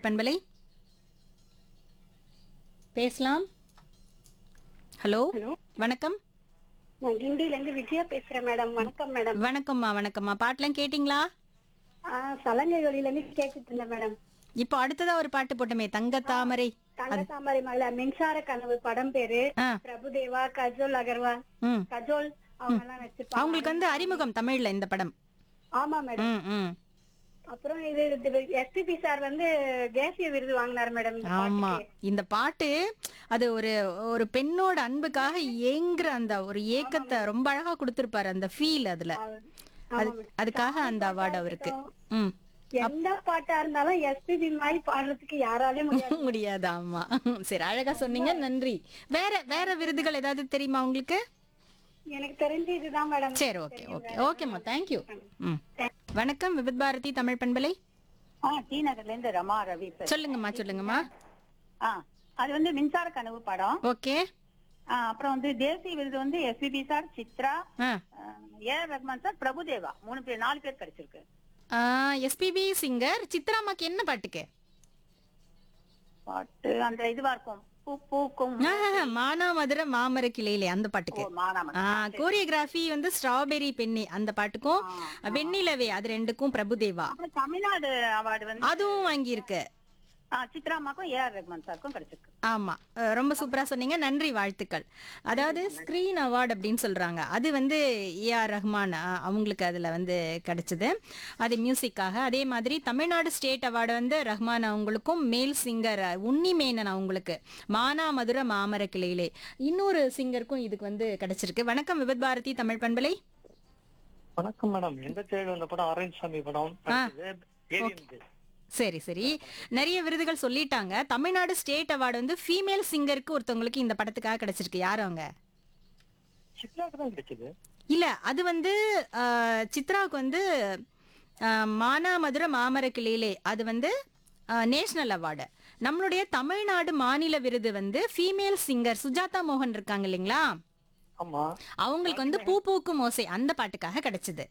தமிழ் பண்பலை பேசலாம் hello hello வணக்கம் நான் கிண்டில இருந்து விஜயா பேசுறேன் மேடம் வணக்கம் மேடம் வணக்கம்மா வணக்கம்மா பாட்டெல்லாம் கேட்டிங்களா ஆ சலங்கை வழியில இருந்து கேட்டுட்டு இருந்தேன் மேடம் இப்போ அடுத்ததா ஒரு பாட்டு போட்டோமே தங்க தாமரை தங்க தாமரை மலை மின்சார கனவு படம் பேரு ஆ பிரபுதேவா கஜோல் அகர்வால் ம் கஜோல் அவங்க எல்லாம் நடிச்சிருப்பாங்க அவங்களுக்கு வந்து அறிமுகம் தமிழ்ல இந்த படம் ஆமா மேடம் ம் ம் அப்புறம் இது எஸ்பிபி சார் வந்து தேசிய விருது வாங்கினார் மேடம் இந்த ஆமா பாட்டுக்கு. இந்த பாட்டு அது ஒரு ஒரு பெண்ணோட அன்புக்காக ஏங்குற அந்த ஒரு ஏக்கத்தை ரொம்ப அழகா கொடுத்திருப்பாரு அந்த ஃபீல் அதுல ஆமா அது மேடம். அதுக்காக அந்த அவார்டு அவருக்கு ம் எந்த பாட்டா இருந்தாலும் எஸ்பிபி மாதிரி பாடுறதுக்கு யாராலையும் முடியாது முடியாது ஆமா சரி அழகா சொன்னீங்க நன்றி வேற வேற விருதுகள் ஏதாவது தெரியுமா உங்களுக்கு எனக்கு தெரிஞ்சு இதுதான் மேடம் சரி ஓகே ஓகே ஓகேம்மா தேங்க்யூ ம் வணக்கம் விபத் பாரதி தமிழ் பண்பலை ஆ டி நகர்ல இருந்து ரமா ரவி பேசுறேன். சொல்லுங்கம்மா சொல்லுங்கம்மா ஆ அது வந்து மின்சார கனவு படம் ஓகே ஆ, அப்புறம் வந்து தேசிய விருது வந்து எஸ்பிபி சார் சித்ரா ஆ A R Rahman sir Prabhudeva மூணு பேர் நாலு பேர் கிடைச்சிருக்கு எஸ்பிபி சிங்கர் சித்ராமாக்கு என்ன பாட்டுக்கு பாட்டு அந்த இதுவா இருக்கும் பூ பூக்கும் ஆஹ், மானாமதுரை மாமர கிளையிலே அந்த பாட்டுக்கு மானாமன் ஆ கோரியோகிராஃபி வந்து ஸ்ட்ராபெரி பெண்ணே அந்த பாட்டுக்கும் வெண்ணிலவே அது ரெண்டுக்கும் பிரபுதேவா அப்புறம் தமிழ்நாடு அவார்டு வந்து அதுவும் வாங்கியிருக்கு ஆ, சித்ராமாக்கும் ஏ ஆர் ரஹ்மான் சாருக்கும் கிடைச்சிருக்கு ஆமா அஹ் ரொம்ப சூப்பரா சொன்னீங்க நன்றி வாழ்த்துக்கள் அதாவது ஸ்கிரீன் அவார்டு அப்படின்னு சொல்றாங்க அது வந்து ஏஆர் ரஹ்மான் அஹ், அவங்களுக்கு அதுல வந்து கிடைச்சது அது மியூசிக்காக அதே மாதிரி தமிழ்நாடு ஸ்டேட் அவார்டு வந்து ரஹ்மான் அவங்களுக்கும் மேல் சிங்கர் உன்னி மேனன் அவங்களுக்கு மானாமதுர மாமர கிளையிலே இன்னொரு சிங்கருக்கும் இதுக்கு வந்து கிடைச்சிருக்கு வணக்கம் விபத் பாரதி தமிழ் பண்பலை வணக்கம் மேடம் எண்பத்தி ஏழு வந்த படம் ஆரஞ்சு சாமி படம் நடிச்சது ஏலியன் சரி சரி நிறைய விருதுகள் சொல்லிட்டாங்க தமிழ்நாடு ஸ்டேட் அவார்டு வந்து ஃபீமேல் சிங்கருக்கு ஒருத்தவங்களுக்கு இந்த படத்துக்காக கிடைச்சிருக்கு யார் அவங்க சித்ராக்கு தான் கிடைச்சது இல்ல அது வந்து அஹ், சித்ராவுக்கு வந்து அஹ், மானாமதுர மாமர கிளையிலே அது வந்து நேஷனல் அவார்டு நம்மளுடைய தமிழ்நாடு மாநில விருது வந்து ஃபீமேல் சிங்கர் சுஜாதா மோகன் இருக்காங்க இல்லைங்களா ஆமா அவங்களுக்கு வந்து பூ பூக்கும் ஓசை அந்த பாட்டுக்காக கிடைச்சது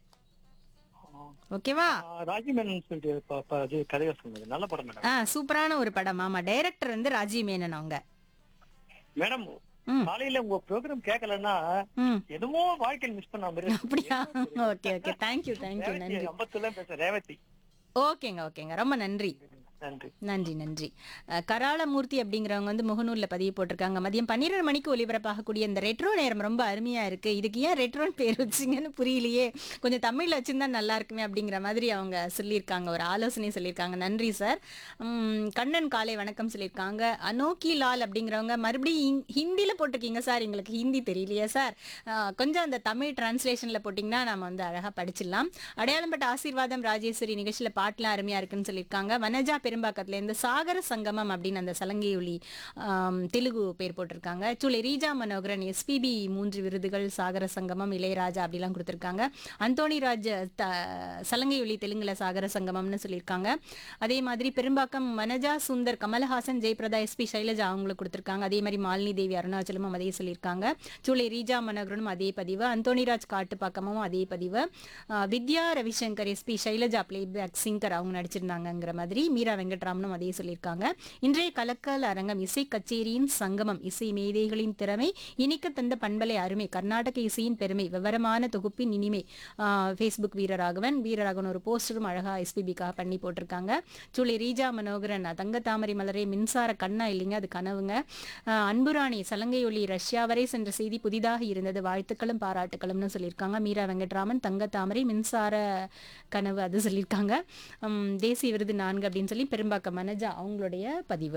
ஓகேவா ஆ, ராஜிமேனன் சொல்லிட்டு ப- ப- இது கதையை சொன்னது நல்ல படம் மேடம் ஆ சூப்பரான ஒரு படம் ஆமா டைரக்டர் வந்து ராஜீவ் மேனன் அவங்க மேடம் ம். காலையில உங்க ப்ரோக்ராம் கேட்கலன்னா ம் என்னமோ வாழ்க்கையில் மிஸ் பண்ண மாதிரி இருக்கு. அப்படியா okay okay thank you thank you Revathi நன்றி அம்பத்தூர்ல பேசுறேன் ரேவதி ஓகேங்க ஓகேங்க ரொம்ப நன்றி நன்றி நன்றி நன்றி அஹ், கராளமூர்த்தி அப்படிங்கிறவங்க வந்து முகநூல்ல பதிவு போட்டிருக்காங்க மதியம் பன்னிரெண்டு மணிக்கு ஒலிபரப்பாகக்கூடிய இந்த ரெட்ரோ நேரம் ரொம்ப அருமையா இருக்கு இதுக்கு ஏன் ரெட்ரோன்னு பேர் வச்சிங்கன்னு புரியலையே கொஞ்சம் தமிழ்ல வச்சிருந்தா நல்லா இருக்குமே அப்படிங்கிற மாதிரி அவங்க சொல்லியிருக்காங்க ஒரு ஆலோசனை சொல்லியிருக்காங்க நன்றி சார் உம், கண்ணன் காலை வணக்கம் சொல்லியிருக்காங்க அனோக்கி லால் அப்படிங்கிறவங்க மறுபடியும் ஹிந்- ஹிந்தில போட்டிருக்கீங்க சார் எங்களுக்கு ஹிந்தி தெரியலையே சார் அஹ், கொஞ்சம் அந்த தமிழ் டிரான்ஸ்லேஷன்ல போட்டிங்கன்னா நம்ம வந்து அழகா படிச்சிடலாம் அடையாளம்பட்ட ஆசீர்வாதம் ராஜேஸ்வரி நிகழ்ச்சியில பாட்டுலாம் அருமையா இருக்குன்னு சொல்லியிருக்காங்க வனஜா பெரும்பாக்கத்துல இருந்து சாகர சங்கமம் அப்படின்னு அந்த சலங்கை ஒளி ஆம், தெலுங்கு பேர் போட்டிருக்காங்க ஆக்சுவலி ரீஜா மனோகரன் எஸ்பிபி மூன்று விருதுகள் சாகர சங்கமம் இளையராஜா அப்படிலாம் கொடுத்திருக்காங்க அந்தோணி ராஜ் த சலங்கை ஒளி தெலுங்குல சாகர சங்கமம்னு சொல்லியிருக்காங்க அதே மாதிரி பெரும்பாக்கம் வனஜா சுந்தர் கமலஹாசன் ஜெயபிரதா எஸ்பி சைலஜா அவங்களுக்கு கொடுத்திருக்காங்க அதே மாதிரி மாலினி தேவி அருணாச்சலமும் அதே சொல்லியிருக்காங்க சூளை ரீஜா மனோகரனும் அதே பதிவு அந்தோணிராஜ் காட்டுப்பாக்கமும் அதே பதிவு ஆஹ் Vidya Ravishankar SP Sailaja playback singer அவங்க நடிச்சிருந்தாங்கங்கிற மாதிரி மீரா வெங்கட்ராமனும் அதே சொல்லியிருக்காங்க இன்றைய கலக்கல் அரங்கம் இசை கச்சேரியின் சங்கமம் இசை மேதைகளின் திறமை இனிக்க தந்த பண்பலை அருமை கர்நாடக இசையின் பெருமை விவரமான தொகுப்பின் இனிமை ஃபேஸ்புக் வீரராகவன் வீரராகவன் ஒரு போஸ்டரும் அழகா எஸ்பிபிக்காக பண்ணி போட்டிருக்காங்க சூளை ரீஜா மனோகரன் தங்க தாமரை மலரே மின்சார கண்ணா இல்லைங்க அது கனவுங்க ஆஹ் அன்புராணி சலங்கை ஒளி ரஷ்யா வரை சென்ற செய்தி புதிதாக இருந்தது வாழ்த்துக்களும் பாராட்டுக்களும்னு சொல்லியிருக்காங்க மீரா வெங்கட்ராமன் தங்க தாமரை மின்சார கனவு அது சொல்லியிருக்காங்க உம், தேசிய விருது நான்கு அப்படின்னு சொல்லி பெரும்பாக்கம் மனஜா அவங்களுடைய பதிவு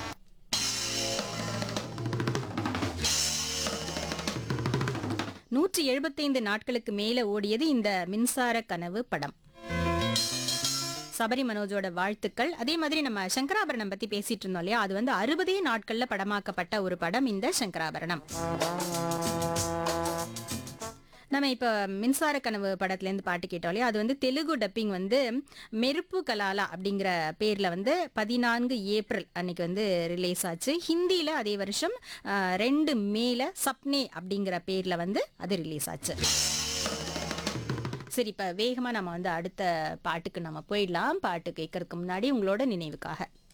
நூற்றி எழுபத்தைந்து நாட்களுக்கு மேல ஓடியது இந்த மின்சார கனவு படம் சபரி மனோஜோட வாழ்த்துக்கள் அதே மாதிரி நம்ம சங்கராபரணம் பத்தி பேசிட்டு இருந்தோம் இல்லையா அது வந்து அறுபதே நாட்கள்ல படமாக்கப்பட்ட ஒரு படம் இந்த சங்கராபரணம் நம்ம இப்போ மின்சார கனவு படத்துலேருந்து பாட்டு கேட்டோம் இல்லையா அது வந்து தெலுங்கு டப்பிங் வந்து மெருப்பு கலாலா அப்படிங்கிற பேரில் வந்து பதினான்கு ஏப்ரல் அன்னைக்கு வந்து ரிலீஸ் ஆச்சு ஹிந்தியில் அதே வருஷம் ஆஹ், ரெண்டு மேல சப்னே அப்படிங்கிற பேரில் வந்து அது ரிலீஸ் ஆச்சு சரி இப்போ வேகமாக நம்ம வந்து அடுத்த பாட்டுக்கு நம்ம போயிடலாம் பாட்டு கேட்கறதுக்கு முன்னாடி உங்களோட நினைவுக்காக